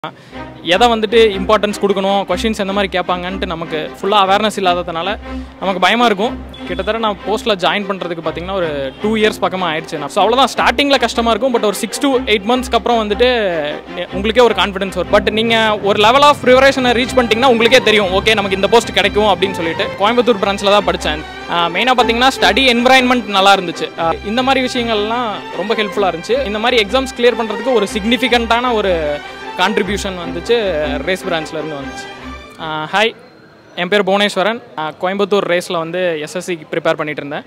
எதை வந்துட்டு இம்பார்ட்டன்ஸ் கொடுக்கணும் கொஷின்ஸ் எந்த மாதிரி கேட்பாங்கன்ட்டு நமக்கு ஃபுல்லாக அவேர்னஸ் இல்லாததுனால நமக்கு பயமாக இருக்கும் கிட்டத்தட்ட நான் போஸ்ட்டில் ஜாயின் பண்ணுறதுக்கு பார்த்தீங்கன்னா ஒரு டூ இயர்ஸ் பக்கமாக ஆயிடுச்சு நான் ஸோ அவ்வளோதான் ஸ்டார்டிங்கில் கஷ்டமாக இருக்கும் பட் ஒரு சிக்ஸ் டு எயிட் மந்த்ஸ்க்கு அப்புறம் வந்துட்டு நெ- உங்களுக்கே ஒரு கான்ஃபிடன்ஸ் வரும் பட் நீங்கள் ஒரு லெவல் ஆஃப் ப்ரிப்பரேஷனை ரீச் பண்ணிட்டீங்கன்னா உங்களுக்கே தெரியும் ஓகே நமக்கு இந்த போஸ்ட் கிடைக்கும் அப்படின்னு சொல்லிட்டு கோயம்புத்தூர் பிரான்ச்சில் தான் படித்தேன் மெயினாக பார்த்தீங்கன்னா ஸ்டடி என்விரான்மெண்ட் நல்லா இருந்துச்சு அஹ் இந்த மாதிரி விஷயங்கள்லாம் ரொம்ப ஹெல்ப்ஃபுல்லாக இருந்துச்சு இந்த மாதிரி எக்ஸாம்ஸ் கிளியர் பண்ணுறதுக்கு ஒரு சிக்னிஃபிகண்ட்டான ஒரு கான்ட்ரிபியூஷன் வந்துச்சு ரேஸ் பிரான்ச்ல இருந்து வந்துச்சு ஹாய் என் பேர் புவனேஸ்வரன் நான் கோயம்புத்தூர் ரேஸில் வந்து எஸ்எஸ்சி ப்ரிப்பேர் பண்ணிட்டு இருந்தேன்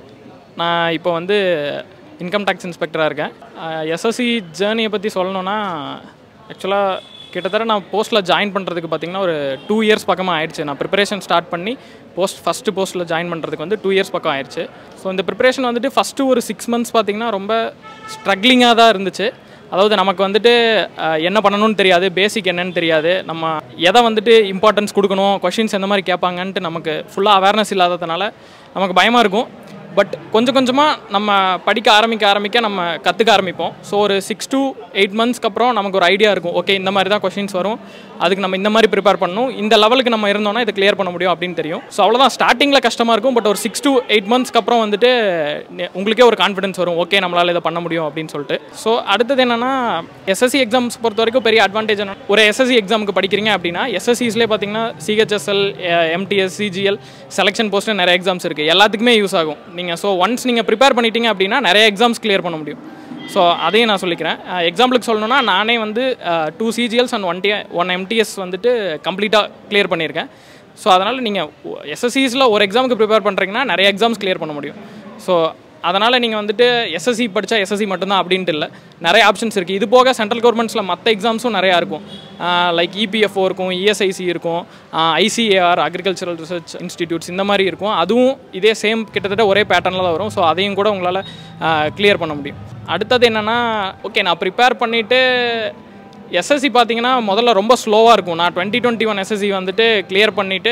நான் இப்போ வந்து இன்கம் டேக்ஸ் இன்ஸ்பெக்டராக இருக்கேன் எஸ்எஸ்சி ஜேர்னியை பற்றி சொல்லணுன்னா ஆக்சுவலாக கிட்டத்தட்ட நான் போஸ்ட்டில் ஜாயின் பண்ணுறதுக்கு பார்த்தீங்கன்னா ஒரு டூ இயர்ஸ் பக்கமாக ஆயிடுச்சு நான் ப்ரிப்பரேஷன் ஸ்டார்ட் பண்ணி போஸ்ட் ஃபஸ்ட்டு போஸ்ட்டில் ஜாயின் பண்ணுறதுக்கு வந்து டூ இயர்ஸ் பக்கம் ஆயிடுச்சு ஸோ இந்த ப்ரிப்பரேஷன் வந்துட்டு ஃபஸ்ட்டு ஒரு சிக்ஸ் மந்த்ஸ் பார்த்தீங்கன்னா ரொம்ப ஸ்ட்ரகிளிங்காக தான் இருந்துச்சு அதாவது நமக்கு வந்துட்டு அஹ், என்ன பண்ணணும்னு தெரியாது பேசிக் என்னன்னு தெரியாது நம்ம எதை வந்துட்டு இம்பார்ட்டன்ஸ் கொடுக்கணும் கொஷின்ஸ் எந்த மாதிரி கேட்பாங்கன்ட்டு நமக்கு ஃபுல்லாக அவேர்னஸ் இல்லாததுனால நமக்கு பயமாக இருக்கும் பட் கொஞ்சம் கொஞ்சமாக நம்ம படிக்க ஆரம்பிக்க ஆரம்பிக்க நம்ம கற்றுக்க ஆரம்பிப்போம் ஸோ ஒரு சிக்ஸ் to எயிட் மந்த்ஸ்க்கு அப்புறம் நமக்கு ஒரு ஐடியா இருக்கும் ஓகே இந்த மாதிரி தான் கொஷின்ஸ் வரும் அதுக்கு நம்ம இந்த மாதிரி ப்ரிப்பேர் பண்ணணும் இந்த லெவலுக்கு நம்ம இருந்தோம்னா இதை கிளியர் பண்ண முடியும் அப்படின்னு தெரியும் ஸோ அவ்வளோதான் ஸ்டார்டிங்கில் கஷ்டமாக இருக்கும் பட் ஒரு சிக்ஸ் to எயிட் மந்த்ஸ்க்கு அப்புறம் வந்துட்டு நெ- உங்களுக்கே ஒரு கான்ஃபிடன்ஸ் வரும் ஓகே நம்மளால் இதை பண்ண முடியும் அப்படின்னு சொல்லிட்டு ஸோ அடுத்தது என்னென்னா எஸ்எஸ்சி எக்ஸாம்ஸ் பொறுத்த வரைக்கும் பெரிய அட்வான்டேஜ் என்ன ஒரு எஸ்எஸ்சி எக்ஸாமுக்கு படிக்கிறீங்க அப்படின்னா எஸ்எஸ்சிஸ்லேயே பார்த்தீங்கன்னா CHSL MTS CGL selection post நிறைய எக்ஸாம்ஸ் இருக்குது எல்லாத்துக்குமே யூஸ் ஆகும் நீங்கள் ஸோ ஒன்ஸ் நீங்கள் ப்ரிப்பேர் பண்ணிட்டீங்க அப்படின்னா நிறைய எக்ஸாம்ஸ் கிளியர் பண்ண முடியும் ஸோ அதையும் நான் சொல்லிக்கிறேன் எக்ஸாம்பிளுக்கு சொல்லணும்னா நானே வந்து two CGLs and one the one MTS வந்துட்டு கம்ப்ளீட்டாக கிளியர் பண்ணியிருக்கேன் ஸோ அதனால் நீங்கள் எஸ்எஸ்சிஸில் ஒரு எக்ஸாமுக்கு ப்ரிப்பேர் பண்ணுறீங்கன்னா நிறைய எக்ஸாம்ஸ் கிளியர் பண்ண முடியும் ஸோ அதனால் நீங்கள் வந்துட்டு எஸ்எஸ்சி படித்தா எஸ்எஸ்சி மட்டும்தான் அப்படின்ட்டு இல்லை நிறைய ஆப்ஷன்ஸ் இருக்குது இது போக சென்ட்ரல் கவர்மெண்ட்ஸில் மற்ற எக்ஸாம்ஸும் நிறையா இருக்கும் லைக் இபிஎஃப்ஓ இருக்கும் இஎஸ்ஐசி இருக்கும் ஐசிஏஆர் அக்ரிகல்ச்சரல் ரிசர்ச் இன்ஸ்டிடியூட்ஸ் இந்த மாதிரி இருக்கும் அதுவும் இதே சேம் கிட்டத்தட்ட ஒரே பேட்டர்னில் தான் வரும் ஸோ அதையும் கூட உங்களால் கிளியர் பண்ண முடியும் அடுத்தது என்னென்னா ஓகே நான் ப்ரிப்பேர் பண்ணிவிட்டு எஸ்எஸ்சி பார்த்தீங்கன்னா முதல்ல ரொம்ப ஸ்லோவாக இருக்கும் நான் டுவெண்ட்டி டுவெண்ட்டி ஒன் எஸ்எஸ்சி வந்துட்டு கிளியர் பண்ணிவிட்டு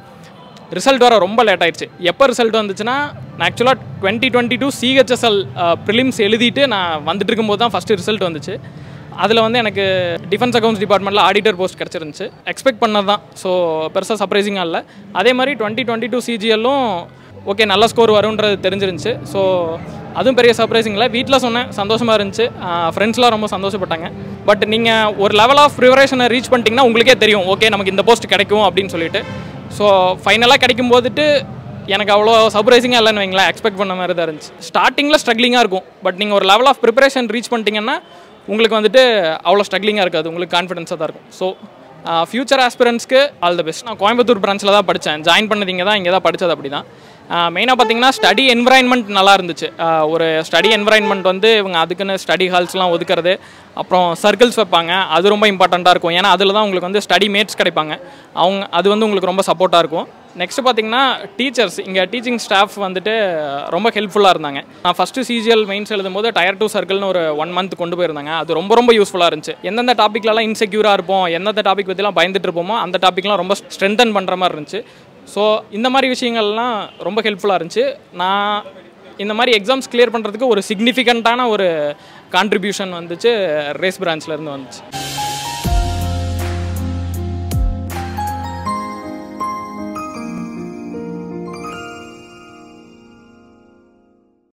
ரிசல்ட் வர ரொம்ப லேட் ஆயிடுச்சு எப்போ ரிசல்ட் வந்துச்சுன்னா நான் ஆக்சுவலாக twenty twenty two CHSL prelims எழுதிட்டு நான் வந்துட்டு இருக்கும்போது தான் ஃபஸ்ட்டு ரிசல்ட் வந்துச்சு அதில் வந்து எனக்கு டிஃபென்ஸ் அக்கௌண்ட்ஸ் டிபார்ட்மெண்ட்டில் ஆடிட்டர் போஸ்ட் கிடச்சிருந்துச்சு எக்ஸ்பெக்ட் பண்ணது தான் ஸோ பெருசாக சர்ப்ரைசிங்காக இல்லை அதே மாதிரி டுவெண்ட்டி டுவெண்ட்டி டூ சிஜிஎல்லும் ஓகே நல்ல ஸ்கோர் வரும்ன்றது தெரிஞ்சிருந்துச்சு ஸோ அதுவும் பெரிய சர்ப்ரைசிங் இல்லை வீட்டில் சொன்னேன் சந்தோஷமாக இருந்துச்சு ஃப்ரெண்ட்ஸ்லாம் ரொம்ப சந்தோஷப்பட்டாங்க பட் நீங்கள் ஒரு லெவல் ஆஃப் ப்ரிப்பரேஷனை ரீச் பண்ணிட்டீங்கன்னா உங்களுக்கே தெரியும் ஓகே நமக்கு இந்த போஸ்ட் கிடைக்கும் அப்படின்னு சொல்லிட்டு ஸோ ஃபைனலாக கிடைக்கும் போதுட்டு எனக்கு அவ்வளோ சர்ப்ரைசிங்காக இல்லைன்னு வைங்களேன் எக்ஸ்பெக்ட் பண்ண மாதிரி தான் இருந்துச்சு ஸ்டார்டிங்கில் ஸ்ட்ரகிளிங்காக இருக்கும் பட் நீங்கள் ஒரு லெவல் ஆஃப் ப்ரிப்பரேஷன் ரீச் பண்ணிட்டீங்கன்னா உங்களுக்கு வந்துட்டு அவ்வளோ ஸ்ட்ரகிளிங்காக இருக்காது உங்களுக்கு கான்ஃபிடன்ஸாக தான் இருக்கும் ஸோ ஃபியூச்சர் ஆஸ்பிரன்ஸ்க்கு ஆல் த பெஸ்ட் நான் கோயம்புத்தூர் பிரான்ச்சில் தான் படித்தேன் ஜாயின் பண்ணது இங்கே தான் இங்கே தான் படித்தது அப்படி தான் மெயினாக பார்த்தீங்கன்னா ஸ்டடி என்விரான்மெண்ட் நல்லா இருந்துச்சு ஆஹ் ஒரு ஸ்டடி என்விரான்மெண்ட் வந்து இவங்க அதுக்குன்னு ஸ்டடி ஹால்ஸ்லாம் ஒதுக்குறது அப்புறம் சர்க்கிள்ஸ் வைப்பாங்க அது ரொம்ப இம்பார்ட்டண்ட்டாக இருக்கும் ஏன்னா அதில் தான் உங்களுக்கு வந்து ஸ்டடி மேட்ஸ் கிடைப்பாங்க அவங்க அது வந்து உங்களுக்கு ரொம்ப சப்போர்ட்டாக இருக்கும் நெக்ஸ்ட் பார்த்தீங்கன்னா டீச்சர்ஸ் இங்கே டீச்சிங் ஸ்டாஃப் வந்துட்டு ரொம்ப ஹெல்ப்ஃபுல்லாக இருந்தாங்க நான் ஃபஸ்ட்டு சிஜிஎல் மெயின்ஸ் எழுதும்போது டயர் டூ சர்க்கிள்னு ஒரு ஒன் மந்த் கொண்டு போயிருந்தாங்க அது ரொம்ப ரொம்ப யூஸ்ஃபுல்லாக இருந்துச்சு எந்தெந்த டாப்பிக்லலாம் இன்செக்யூராக இருப்போம் எந்தெந்த டாபிக் பற்றிலாம் பயந்துட்டு இருப்போமோ அந்த டாப்பிக்லாம் ரொம்ப ஸ்ட்ரென்தன் பண்ணுற மாதிரி இருந்துச்சு ஸோ இந்த மாதிரி விஷயங்கள்லாம் ரொம்ப ஹெல்ப்ஃபுல்லாக இருந்துச்சு நான் இந்த மாதிரி எக்ஸாம்ஸ் கிளியர் பண்ணுறதுக்கு ஒரு சிக்னிஃபிகண்ட்டான ஒரு கான்ட்ரிபியூஷன் வந்துச்சு ரேஸ் பிரான்ச்லேருந்து வந்துச்சு